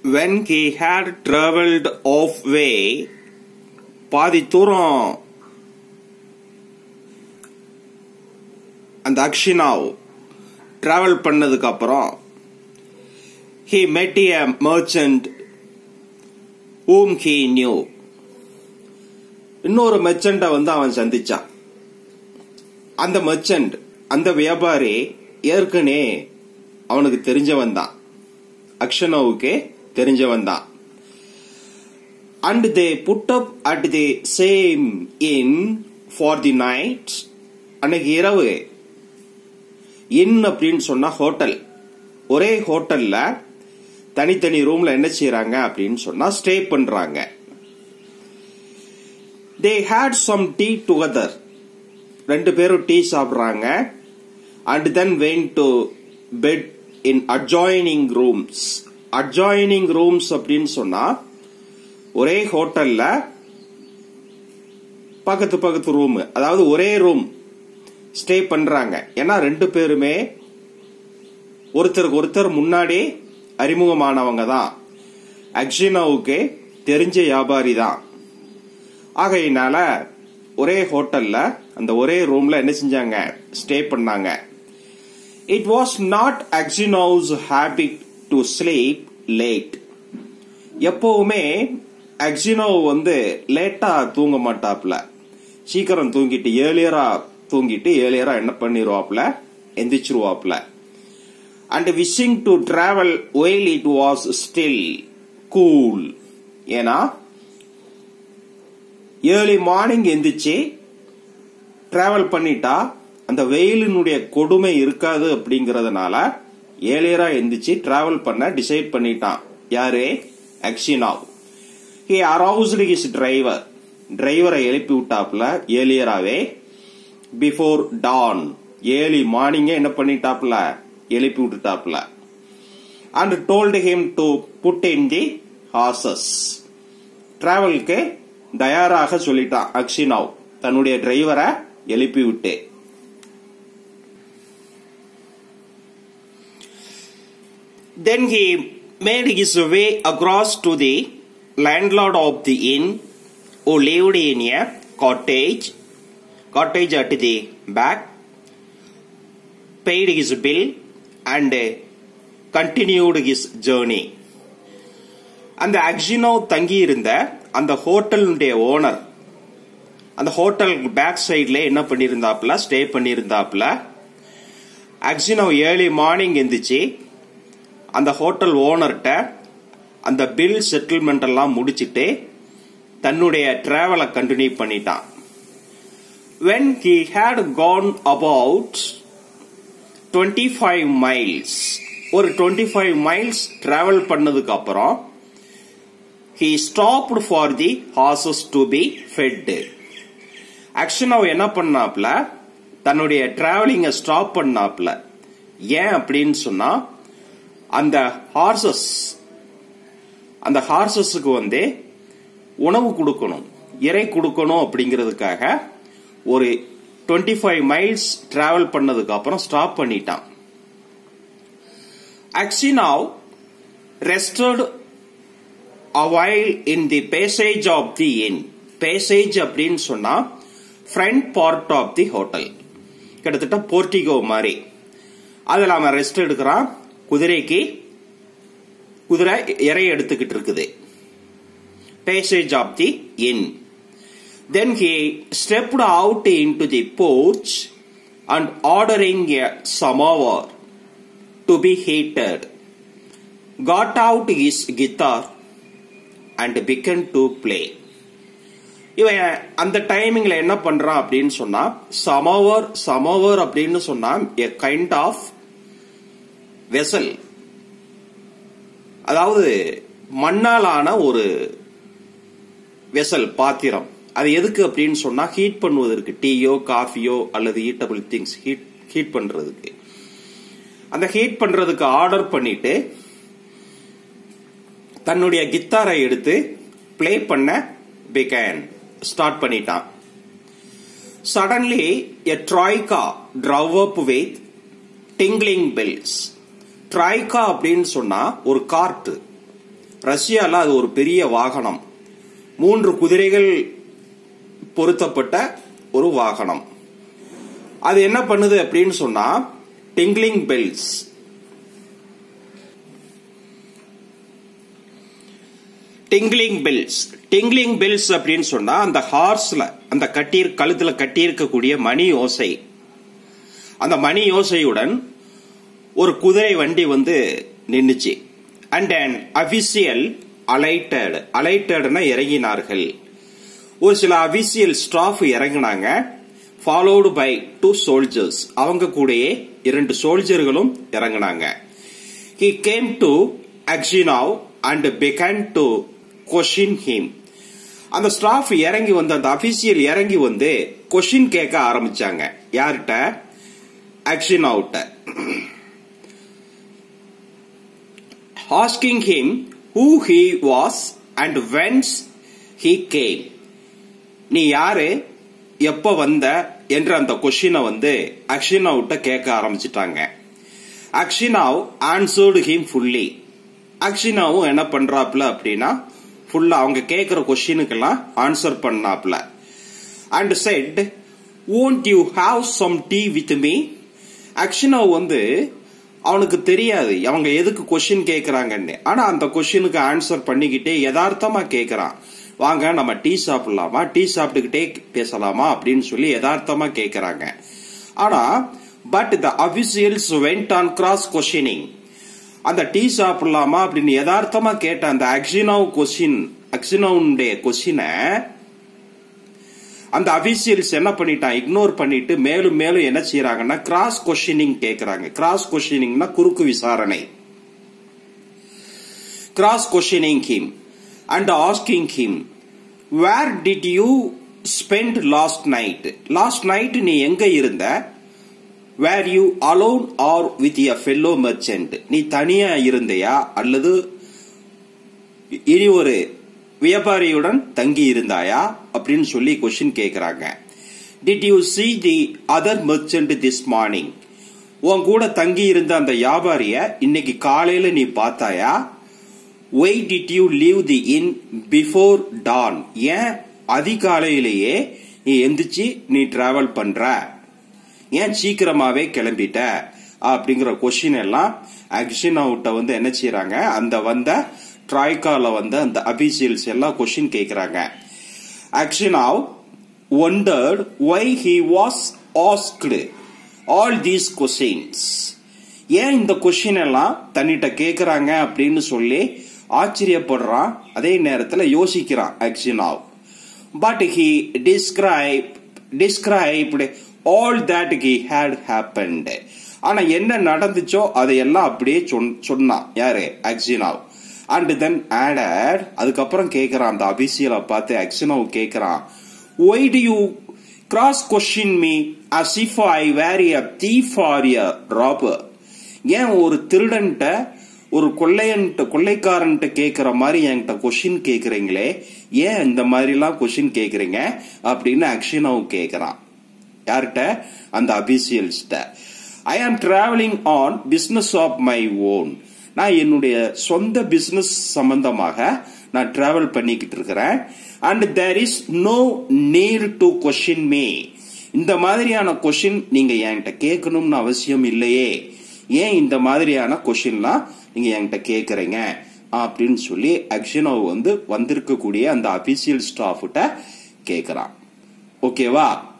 when he had traveled off way பாதி தூரம் அந்த அக்ஷினாவ் டிராவல் பண்ணதுக்கு அப்புறம் he met a merchant whom he knew இன்னொரு மெர்ச்சண்ட வந்து அவன் சந்திச்சான் அந்த மெர்ச்சன்ட் அந்த வியாபாரி ஏற்கனவே அவனுக்கு தெரிஞ்சவன் தான் அக்ஷனோவுக்கு தெரிஞ்சவன் தான் and they put up at the same inn for the night அன்னைக்கு இரவு இன் அப்படின்னு சொன்னா ஹோட்டல் ஒரே ஹோட்டல்ல தனித்தனி ரூம்ல என்ன செய்யறாங்க அப்படின்னு சொன்னா ஸ்டே பண்றாங்க they had some tea together ரெண்டு பேரும் டீ சாப்பிடுறாங்க and then went to bed in adjoining rooms adjoining rooms அப்படின்னு சொன்னா ஒரே ஹோட்டல்ல பக்கத்து பக்கத்து ரூம் அதாவது ஒரே ரூம் ஸ்டே பண்றாங்க ஏன்னா ரெண்டு பேருமே ஒருத்தருக்கு ஒருத்தர் முன்னாடி அறிமுகமானவங்க தான் அக்ஷினாவுக்கு தெரிஞ்ச வியாபாரி தான் ஆகையினால ஒரே ஹோட்டல்ல அந்த ஒரே ரூம்ல என்ன செஞ்சாங்க ஸ்டே பண்ணாங்க it was not Aksionov's habit to sleep late எப்பவுமே அக்ஷினோ வந்து லேட்டா தூங்க மாட்டாப்ல சீக்கிரம் தூங்கிட்டு ஏழியரா தூங்கிட்டு ஏழியரா என்ன பண்ணிடுவாப்ல எந்திரிச்சிருவாப்ல and wishing to travel while it was still cool ஏன்னா ஏர்லி மார்னிங் எந்திரிச்சு டிராவல் பண்ணிட்டா அந்த வெயிலினுடைய கொடுமை இருக்காது அப்படிங்கறதுனால ஏழியரா எந்திரிச்சு டிராவல் பண்ண டிசைட் பண்ணிட்டான் யாரு Aksionov he aroused his driver டிரைவரை எழுப்பி விட்டாப்ல ஏலியராவே பிஃபோர் டான் ஏர்லி மார்னிங்கே என்ன பண்ணிட்டாப்ல எழுப்பி விட்டுட்டாப்ல and told him to put in the horses டிராவலுக்கு தயாராக சொல்லிட்டான் அக்ஷினாவ் தன்னுடைய டிரைவரை எழுப்பி விட்டு Then he made his way across to the landlord of the inn who lived in a cottage, cottage at the back, paid his bill and continued his journey. அந்த அக்ஷினோ தங்கி இருந்த அந்த ஹோட்டலுடைய ஓனர் அந்த ஹோட்டல் பேக் சைட்ல என்ன பண்ணியிருந்தாப்ல stay பண்ணியிருந்தாப்ல அக்ஷினோ ஏர்லி மார்னிங் எந்திரிச்சு அந்த ஹோட்டல் ஓனர்கிட்ட அந்த பில் செட்டில்மெண்ட் எல்லாம் முடிச்சிட்டு தன்னுடைய டிராவலை கண்டினியூ பண்ணிட்டான் when he had gone about twenty five miles ஒரு டுவெண்ட்டி ஃபைவ் மைல்ஸ் டிராவல் பண்ணதுக்கு அப்புறம் he stopped for the horses to be fed ஆக்சுவலா என்ன பண்ணாப்ல தன்னுடைய டிராவலிங்க ஸ்டாப் பண்ணாப்ல ஏன் அப்படின்னு சொன்னா அந்த ஹார்சஸ் அந்த ஹார்சஸுக்கு வந்து உணவு கொடுக்கணும் இறை கொடுக்கணும் அப்படிங்கிறதுக்காக ஒரு டுவெண்ட்டி ஃபைவ் மைல்ஸ் டிராவல் பண்ணதுக்கு அப்புறம் ஸ்டாப் பண்ணிட்டான் Aksionov rested awhile in the passage of the inn passage அப்படின்னு சொன்னா front part of the hotel கிட்டத்தட்ட போர்டிகோ மாதிரி அதில் அவன் ரெஸ்ட் எடுக்கிறான் குதிரைக்கு குதிரை இறை எடுத்துக்கிட்டு இருக்குது passage of the inn then he stepped out into the porch and ordering a samovar to be heated got out his guitar and began to play இவன் அந்த டைமிங்ல என்ன பண்றான் அப்படின்னு சொன்னா சமோவர் சமோவர் அப்படின்னு சொன்னா எ கைண்ட் ஆஃப் வெசல் அதாவது மண்ணாலான ஒரு வெசல் பாத்திரம் அது எதுக்கு அப்படின்னு சொன்னா ஹீட் பண்ணுவதற்கு டீயோ காஃபியோ அல்லது ஈட்டபிள் திங்ஸ் ஹீட் ஹீட் பண்றதுக்கு அந்த ஹீட் பண்றதுக்கு ஆர்டர் பண்ணிட்டு தன்னுடைய கித்தாரை எடுத்து பிளே பண்ண பிகேன் ஸ்டார்ட் பண்ணிட்டான் suddenly a troika drove up with tinkling bells troika அப்படின்னு சொன்னா ஒரு கார்ட் ரஷ்யால அது ஒரு பெரிய வாகனம் மூன்று குதிரைகள் பொருத்தப்பட்ட ஒரு வாகனம் அது என்ன பண்ணுது அப்படின்னு சொன்னா tinkling bells tinkling bells tinkling bells அப்படின்னு சொன்னா அந்த ஹார்ஸ்ல அந்த கட்டி கழுத்துல கட்டி இருக்கக்கூடிய மணி ஓசை அந்த மணி ஓசையுடன் ஒரு குதிரை வண்டி வந்து நின்னுச்சு அண்ட் அண்ட் அபிஷியல் அலைட்டட் அலைட்டட்னா இறங்கினார்கள் ஒரு சில அபிஷியல் ஸ்டாஃப் இறங்கினாங்க ஃபாலோடு பை டூ சோல்ஜர்ஸ் அவங்க கூடயே இரண்டு சோல்ஜர்களும் இறங்கினாங்க he came to Aksionov and began to question him அந்த ஸ்டாஃப் இறங்கி வந்து அந்த அபிஷியல் இறங்கி வந்து கொஷின் கேட்க ஆரம்பிச்சாங்க யார்கிட்ட அக்ஷினாவ்ட்ட asking him who he was and whence he came நீ யாரு எப்ப வந்த என்ற அந்த கொஷினை வந்து அக்ஷினாவ்ட்ட கேட்க ஆரம்பிச்சிட்டாங்க அக்ஷினாவ் ஆன்சர்டு ஹிம் ஃபுல்லி அக்ஷினாவும் என்ன பண்றாப்ல அப்படின்னா ஃபுல்லா அவங்க கேட்கிற கொஸ்டினுக்கெல்லாம் ஆன்சர் பண்ணாப்ல and said won't you have some tea with me Aksionov வந்து அவனுக்கு தெரியாது அவங்க எதுக்கு கொஸ்டின் கேட்கறாங்கன்னு ஆனா அந்த கொஸ்டினுக்கு ஆன்சர் பண்ணிக்கிட்டே யதார்த்தமா கேட்கறான் வாங்க நம்ம டீ சாப்பிடலாமா டீ சாப்பிட்டுக்கிட்டே பேசலாமா அப்படின்னு சொல்லி யதார்த்தமா கேட்கறாங்க ஆனா but the officials went on cross questioning அந்த டீ சாப்பிடலாமா அப்படின்னு யதார்த்தமா கேட்ட அந்த அக்ஷினவ் கொஸ்டின் அக்ஷினவுடைய கொஸ்டினை அந்த அபிஷியல்ஸ் என்ன பண்ணிட்டான் இக்னோர் பண்ணிட்டு மேலும் மேலும் என்ன செய்யறாங்கன்னா கிராஸ் கொஸ்டினிங் கேட்கறாங்க கிராஸ் கொஸ்டினிங்னா குறுக்கு விசாரணை cross questioning him and asking him where did you spend last night last night நீ எங்க இருந்த were you alone or with a fellow merchant நீ தனியா இருந்தையா அல்லது இனி ஒரு வியாபாரியுடன் தங்கி இருந்தாயா அப்படின்னு சொல்லி கொஸ்டின் கேட்கிறாங்க did you see the other merchant this morning உன் கூட தங்கி இருந்த அந்த வியாபாரிய இன்னைக்கு காலையில நீ பார்த்தாயா why did you leave the inn before dawn ஏன் அதிகாலையிலேயே நீ எந்திரிச்சு நீ டிராவல் பண்ற ஏன் சீக்கிரமாவே கிளம்பிட்ட அப்படிங்கிற கொஸ்டின் எல்லாம் அக்ஷினாவுட்ட வந்து என்ன செய்யறாங்க அந்த வந்த ட்ராய்கால வந்த அந்த அபிஷியல்ஸ் எல்லாம் கொஸ்டின் கேட்கிறாங்க Aksionov wondered why he was asked all these questions ஏன் இந்த கொஸ்டின் எல்லாம் தன்னிட்ட கேட்கறாங்க அப்படின்னு சொல்லி ஆச்சரியப்படுறான் அதே நேரத்தில் யோசிக்கிறான் Aksionov but he describe described all that he had happened ஆனா என்ன நடந்துச்சோ அதையெல்லாம் அப்படியே சொன்னான் யாரு அக்ஷினாவ் அண்ட் தென் ஆடட் அதுக்கப்புறம் கேட்கிறான் அந்த அபிஷியலை பார்த்து அக்ஷினாவ் கேட்கிறான் why do you cross question me as if I were a thief or a robber ஏன் ஒரு திருடன்ட்ட ஒரு கொள்ளையன்ட்ட கொள்ளைக்காரன்ட்ட கேட்கிற மாதிரி என்கிட்ட கொஸ்டின் கேட்குறீங்களே ஏன் இந்த மாதிரிலாம் கொஸ்டின் கேட்குறீங்க அப்படின்னு அக்ஷினாவ் கேட்குறான் யார்கிட்ட அந்த அபிஷியல்ஸ்ட I am travelling on business of my own நான் என்னுடைய சொந்த பிசினஸ் சம்பந்தமாக நான் டிராவல் பண்ணிக்கிட்டு இருக்கிறேன் and there is no need to question me இந்த மாதிரியான கொஸ்டின் நீங்க என்கிட்ட கேட்கணும்னு அவசியம் இல்லையே ஏன் இந்த மாதிரியான கொஸ்டின்லாம் நீங்க என்கிட்ட கேட்கறீங்க அப்படின்னு சொல்லி அக்ஷனோவ் வந்து வந்திருக்கக்கூடிய அந்த அபிஷியல் ஸ்டாஃப்கிட்ட கேட்கறான் ஓகேவா